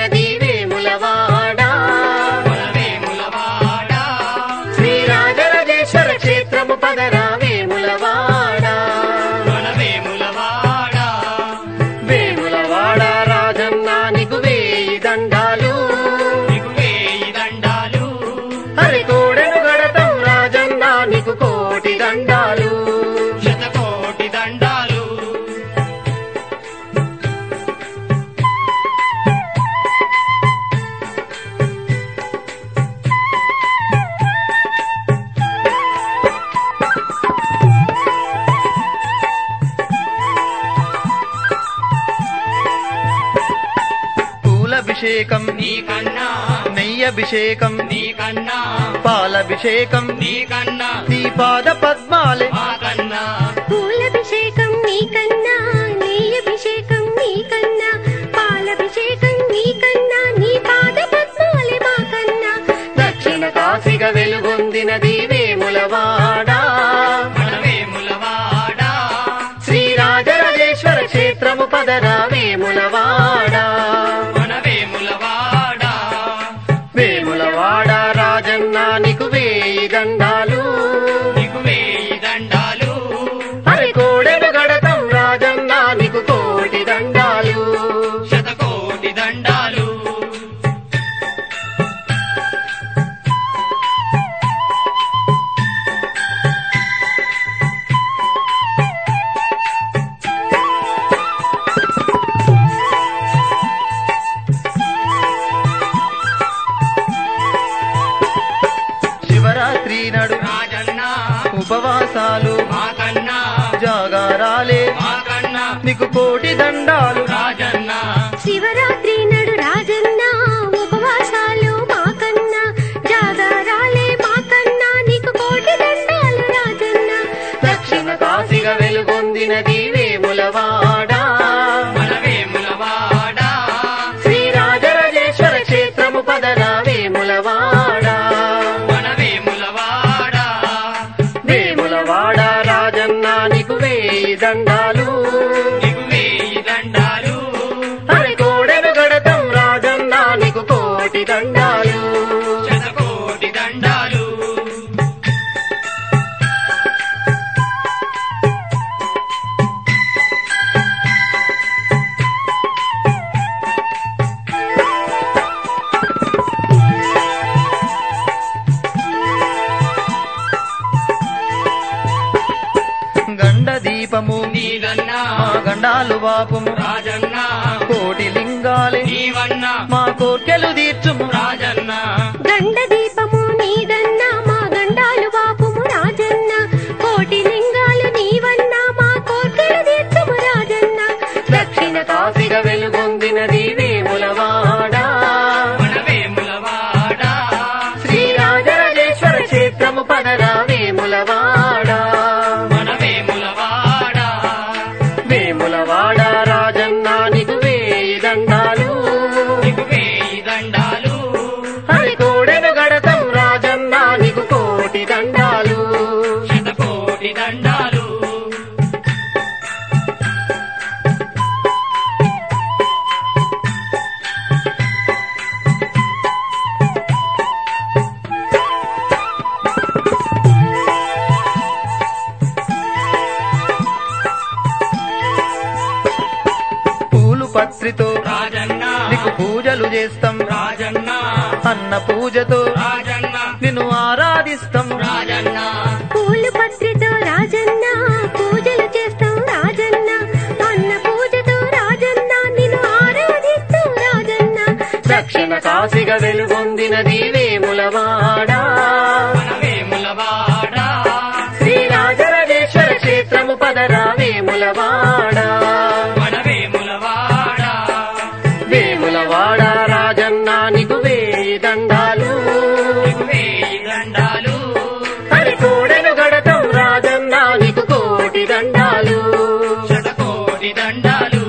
పొందినది వేములవాడ మన వేములవాడ శ్రీరాజరాజేశ్వర క్షేత్రము పదరా వేములవాడ మన వేములవాడ వేములవాడ రాజన్న నీకు వేయి దండాలు నీకు వేయి దండాలు హరి కోడెను గడతం రాజన్న నీకు కోటి దండాలు శతకోటి దండాలు పూలభిషేకం నీకన్నా నెయ్యభిషేకం నీకన్నా పాలభిషేకం నీకన్నా నీ పాద పద్మాలే మాకన్నా పూలభిషేకం నీకన్నా నెయ్యభిషేకం నీకన్నా పాలభిషేకం నీకన్నా నీ పాద పద్మాలే మాకన్నా దక్షిణ కాశిగా వెలుగొందినది వేములవాడ మన వేములవాడ శ్రీరాజరాజేశ్వర క్షేత్రము పదరా వేములవాడ మన వేములవాడ వేములవాడ రాజన్న నీకు వేయి దండాలు నీకు వేయి దండాలు హరి కోడెను గడతం రాజన్న నీకు కోటి దండాలు శతకోటి దండాలు శివరాత్రి నడు రాజన్న ఉపవాసాలు మాకన్నా జాగారాలే మాకన్నా నీకు కోటి దండాలు రాజన్న శివరాత్రి నడు రాజన్న ఉపవాసాలు మాకన్నా జాగారాలే మాకన్నా నీకు కోటి దండాలు రాజన్న దక్షిణ కాశిగా వెలుగొందినది వేములవాడ మన వేములవాడ శ్రీరాజరాజేశ్వర క్షేత్రము పదరా వేములవాడ మన వేములవాడ వేములవాడ రాజన్న నీకు వేయి దండాలు నీకు వేయి దండాలు హరి కోడెను గడతం రాజన్న నీకు కోటి దండాలు శతకోటి దండాలు గండ దీపము నీదన్నా మా గండాలు వాపుము రాజన్న కోటి లింగాలే నీవన్నా మా కోర్కెలు తీర్చుము రాజన్న గండ దీపము నీదన్నా మా గండాలు బాపుము రాజన్న కోటి లింగాలు నీవన్నా మా కోర్కెలు తీర్చుము రాజన్న దక్షిణ కాశిగా వెలుగొందినది వేములవాడ మన వేములవాడ శ్రీరాజరాజేశ్వర క్షేత్రము పదరా వేములవాడ మన వేములవాడ వేములవాడ రాజన్న నీకు వేయి దండాలు నీకు వేయి దండాలు హరి కోడెను గడతం రాజన్న నీకు కోటి దండాలు శతకోటి దండాలు పూలు పత్రితో రాజన్న నీకు పూజలు చేస్తాం రాజన్న అన్న పూజతో రాజన్న నిన్ను ఆరాధిస్తాం రాజన్న పూలు పత్రితో రాజన్న పూజలు చేస్తాం రాజన్న అన్న పూజతో రాజన్న నిన్ను ఆరాధిస్తాం రాజన్న దక్షిణ కాశిగా వెలుగొందినది వేములవాడ మన వేములవాడ శ్రీరాజరాజేశ్వర క్షేత్రము పదరా వేములవాడ మన వేములవాడ వేములవాడ రాజన్న నీకు వేయి దండాలు నీకు వేయి దండాలు హరి కోడెను గడతం రాజన్న నీకు కోటి దండాలు శతకోటి దండాలు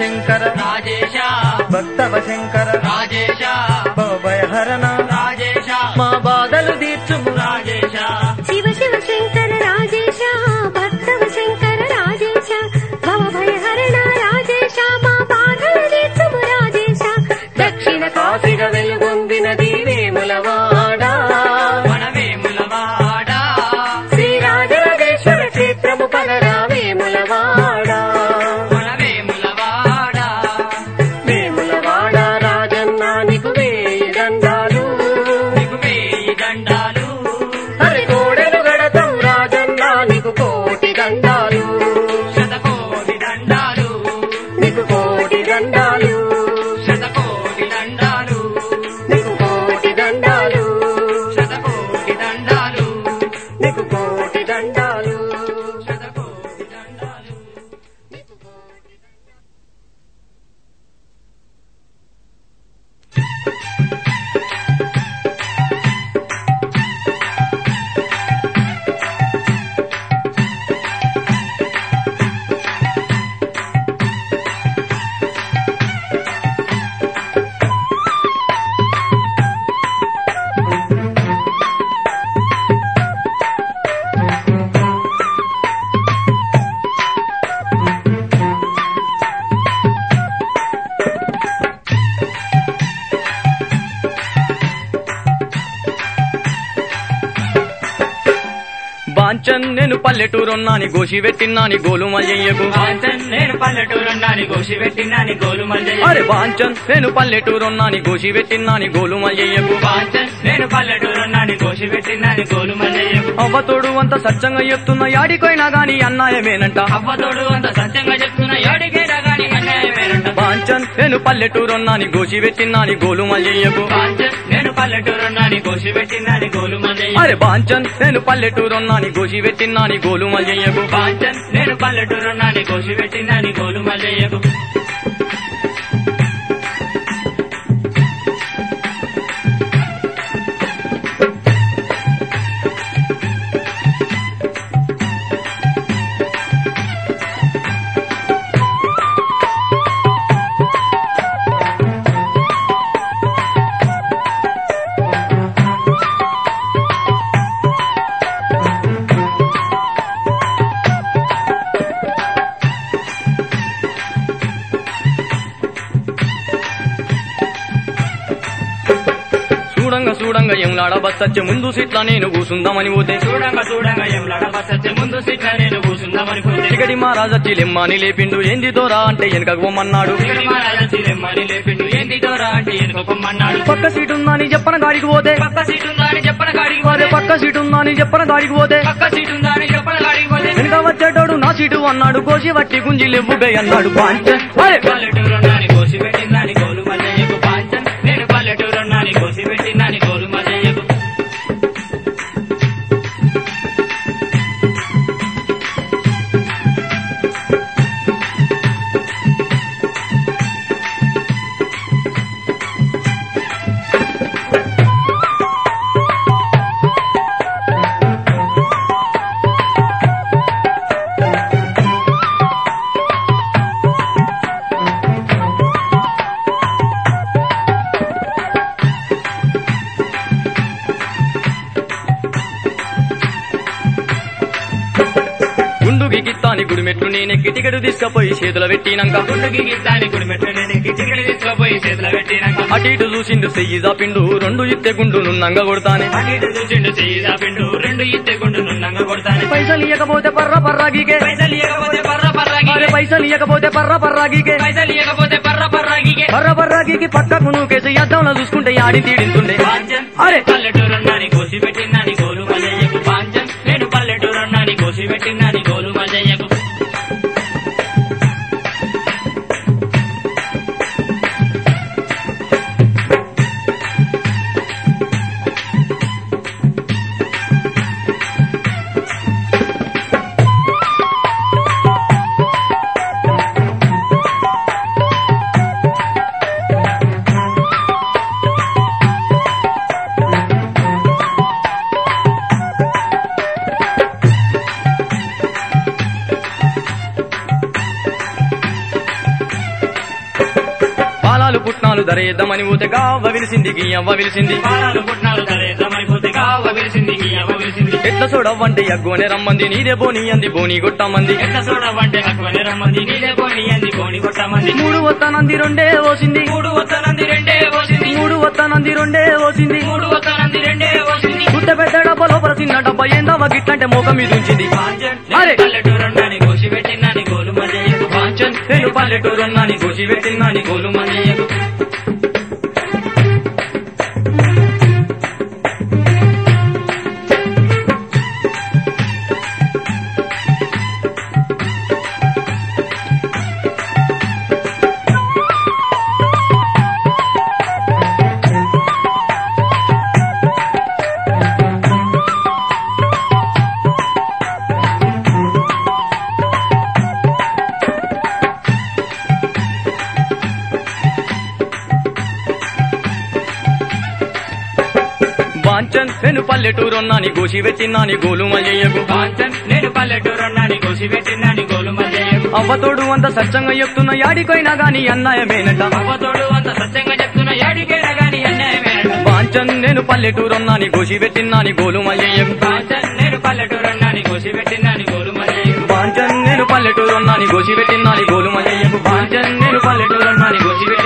శంకర రాజేశ భక్తవ శంకర రాజేశ భయహరణ రాజేశ మా బాధలు తీర్చుము రాజేశ శివ శివ శంకర రాజేశ భక్తవ శంకర రాజేశ భవ భయహరణ రాజేశ మా బాధలు తీర్చుము రాజేశ దక్షిణ కాశిగా వెలుగొందినది వేములవాడ మన వేములవాడ శ్రీరాజరాజేశ్వర క్షేత్రము పగరా వేములవాడ మన వేములవాడ వేములవాడ రాజన్న నీకు వేయి దండాలు నీకు వేయి దండాలు హరి కోడెలు గడతం రాజన్న నీకు కోటి దండాలు శతకోటి దండాలు నీకు కోటి దండాలు శతకోటి దండాలు నీకు కోటి దండాలు శతకోటి దండాలు నీకు కోటి దండాలు శతకోటి దండాలు బాంచన్ నేను పల్లెటూరున్నాని గోసి పెట్టినాని గోలు మల్లయ్యకు కాంచన్ నేను పల్లెటూరున్నాని గోసి పెట్టినాని గోలు మల్లయ్య అరే బాంచన్ నేను పల్లెటూరున్నాని గోసి పెట్టినాని గోలు మల్లయ్యకు కాంచన్ నేను పల్లెటూరున్నాని గోసి పెట్టినాని గోలు మల్లయ్య అవ్వతోడు అంత సత్యంగా చెప్తున్నా యాడికైనా గాని అన్నాయమేనంట అవ్వతోడు అంత సత్యంగా చెప్తున్నా ఏడికైనా గాని అన్యాయమేనంట బాంచన్ నేను పల్లెటూరున్నాని గోసి పెట్టినాని గోలు మల్లయ్యకు కాంచన్ నేను పల్లెటూరున్నాని గోసి పెట్టినాని గోలు మల్లయ్య అరే బాంచన్ నేను పల్లెటూరున్నాని గోసి పెట్టినాని గోలు మల్లయ్యకు కాంచన్ నేను పల్లెటూరున్నాని గోసి పెట్టినాని గోలు మల్లయ్యకు చూడంగా చూడంగా ఎంలాడ బస్సచ్చే ముందు సీట్ల నేను కూసుందామని పోతే చూడంగా చూడంగా ఏం లడబసచ్చే ముందు సీట్ల నేను కూర్చుందామని పోతే టికటి మహారాజచ్చి లెమ్మాని లేపిండు ఏంది దోరా అంటే వెనకకు పొమ్మన్నాడు ఇక్కడ మహారాజా చిలెమ్మని లేపిండు ఏంది దూరా అంటే ఎనుక పొమ్మన్నాడు పక్క సీటు ఉందని చెప్పన గాడికి పోతే పక్క సీట్ ఉందా అని చెప్పన కాడికి అదే పోతే పక్క సీటు ఉందని చెప్పన గాడికి పోతే పక్క సీట్ ఉందా అని చెప్పన కాడికి పోతే వెనక వచ్చేటోడు నా సీటు అన్నాడు కోసి వట్టి గుంజి లెవ్వు బే అన్నాడు బాంచన్ అరే పల్లెటూరున్నాని కోసి పెట్టిందని గోలు మల్లయ్యకు పాంచన్ నేను పల్లెటూరున్నాని కోసి పెట్టిందని గోలు మల్లయ్యకు గుండుకి గిత్తాని గుడిమెట్లు నేనెక్కి టికెట్ తీసుకపోయి చేతుల పెట్టినాక గుండుకి గిత్తాని గుడి మెట్లు నేను గిచ్చిగిడి తీసుకుపోయి చేతిలో పెట్టినాక అటు ఇటు చూసిండు సెయ్యి జాపిండు రెండు ఇత్తే గుండు నున్నంగా కొడతానే అటు ఇటు చూసిండు చెయ్యి చాపిండు రెండు ఇత్తే గుండు నున్నంగా కొడతాను పైసలు ఇయ్యకపోతే పర్ర పర్రాగికే పైసలు ఇవ్వకపోతే పర్ర అరే పర్రాగికే పైసలు ఇయ్యకపోతే పర్ర పర్రాగికే పైసలు ఇవ్వకపోతే పర్ర పర్రాగికే పర్ర పర్రాగికి పక్కకు నువ్వుకేసి అద్దంలో చూసుకుంటే యాడి తీడింతుండే పాంచన్ అరే పల్లెటూరున్నాని కోసి పెట్టిందని గోలు మల్లయ్యకు పాంచన్ నేను పల్లెటూరున్నాని కోసి పెట్టిందని గోలు మల్లయ్యకు పుట్నాలు ధరేద్దామని ఊతే గావ్వ విలిసింది గియ్యవ్వ విలిసింది పాలాలు పుట్నాలు దళితమైపోతే కావ విరిసింది గీయవ విరిసింది ఎట్ల చూడవ్వంటే అగ్గోనే రమ్మంది నీదే బోని అంది బోని గొట్టమంది ఎట్ల చూడవంటే అక్కువని రమ్మంది నీలే పోని అంది పోని కొట్టమంది మూడు వస్తానంది రెండే ఓసింది మూడు వత్తనంది రెండే పోసింది మూడు వస్తానంది రెండే ఓసింది మూడు వత్తనంది రెండే పోసింది గుట్ట పెద్ద డబ్బా లోపల చిన్న డబ్బా ఏందవ్వ గిట్లంటే మోక మీద ఉంచింది అరే! పల్లెటూరున్నాని కోసి పెట్టినాని గోలు మల్లయ్యకు కాంచన్ నేను పల్లెటూరున్నాని గోసి పెట్టినాని గోలు మల్లయ్యకు బాంచన్ నేను పల్లెటూరున్నాని గోసి పెట్టినాని గోలు మల్లయ్యకు కాంచన్ నేను పల్లెటూరున్నాని కోసి పెట్టినాని గోలు మల్లయ్యకు అవ్వతోడు అంత సత్యంగా చెప్తున్న యాడికైనా గాని అన్నాయమేనట అవ్వతోడు అంత సత్యంగా చెప్తున్న ఏడికైనా గాని అన్యాయమేనట బాంచన్ నేను పల్లెటూరున్నాని గోసి పెట్టినాని గోలు మల్లయ్యకు కాంచన్ నేను పల్లెటూరున్నాని కోసి పెట్టినాని గోలు మల్లయ్యకు బాంచన్ నేను పల్లెటూరున్నాని గోసి పెట్టినాని గోలు మల్లయ్యకు బాంచన్ నేను పల్లెటూరున్నాని గోసి పెట్టినాని